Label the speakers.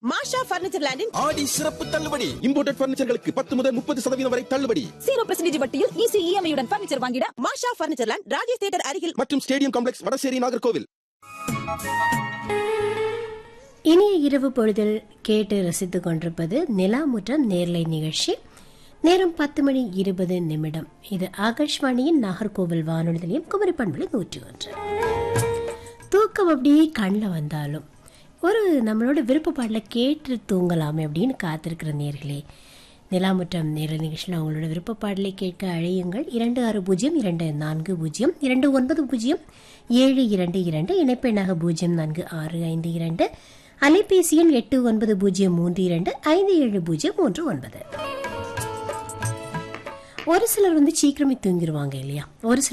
Speaker 1: மாஷா furniture லேண்டின்
Speaker 2: ஆடி சிறப்பு தள்ளுபடி இம்போர்ட்டட் பர்னிச்சர்களுக்கு பத்து முதல் முப்பது சதவீதம் வரை தள்ளுபடி
Speaker 3: ஜீரோ பர்சன்டேஜ் வட்டியில் ஈஸி இஎம்ஐ உடன் பர்னிச்சர் வாங்கிட
Speaker 1: Masha furniture land Rajesh theatre அருகில்
Speaker 2: மற்றும் ஸ்டேடியம் காம்ப்ளெக்ஸ் வடசேரி நாகர்கோவில்
Speaker 4: இனிய இரவு பொழுதில் கேட்டு ரசித்துக் கொண்டிருப்பது நிலாமுற்றம் நேர்லை நிகழ்ச்சி நேரம் பத்து மணி இருபது நிமிடம் இது ஆகாஷ்வாணியின் நாகர்கோவில் வானொலி நிலையம் குமரி பண்பலை நூற்றி ஒன்று தூக்கம் அப்படியே கண்ணில் வந்தாலும் ஒரு நம்மளோட விருப்ப பாடலை கேட்டு தூங்கலாமே அப்படின்னு காத்திருக்கிற நேர்களே நிலாமுற்றம் நேரல் நிகழ்ச்சியில் அவங்களோட விருப்ப பாடலை கேட்க அழையுங்கள் இரண்டு ஆறு பூஜ்ஜியம் இரண்டு நான்கு பூஜ்ஜியம் இரண்டு ஒன்பது பூஜ்ஜியம் ஏழு இரண்டு இரண்டு இணைப்பெண்ணாக பூஜ்ஜியம் நான்கு ஆறு ஐந்து இரண்டு அலைபேசி எண் எட்டு ஒன்பது பூஜ்ஜியம் மூன்று இரண்டு ஐந்து ஏழு பூஜ்ஜியம் மூன்று ஒன்பது ஒரு சிலர் வந்து சீக்கிரமே தூங்கிடுவாங்க இல்லையா ஒரு சிலர்